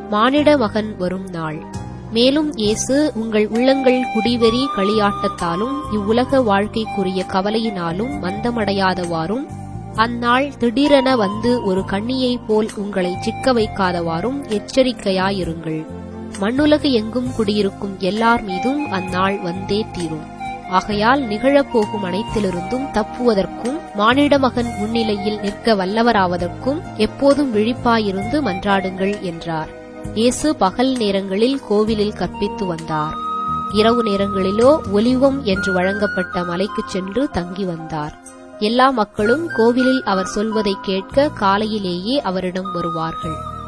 மானிட மகன் வரும் நாள் மேலும் இயேசு உங்கள் உள்ளங்கள் குடிவெறி களியாட்டத்தாலும் இவ்வுலக வாழ்க்கைக்குரிய கவலையினாலும் மந்தமடையாதவாறும் அந்நாள் திடீரென வந்து ஒரு கண்ணியைப் போல் உங்களை சிக்க வைக்காதவாறும் எச்சரிக்கையாயிருங்கள் மண்ணுலகு எங்கும் குடியிருக்கும் எல்லார் மீதும் அந்நாள் வந்தே தீரும் ஆகையால் நிகழப்போகும் அனைத்திலிருந்தும் தப்புவதற்கும் மானிட மகன் முன்னிலையில் நிற்க வல்லவராவதற்கும் எப்போதும் விழிப்பாயிருந்து மன்றாடுங்கள் என்றார் இயேசு பகல் நேரங்களில் கோவிலில் கற்பித்து வந்தார் இரவு நேரங்களிலோ ஒலிவம் என்று வழங்கப்பட்ட மலைக்குச் சென்று தங்கி வந்தார் எல்லா மக்களும் கோவிலில் அவர் சொல்வதை கேட்க காலையிலேயே அவரிடம் வருவார்கள்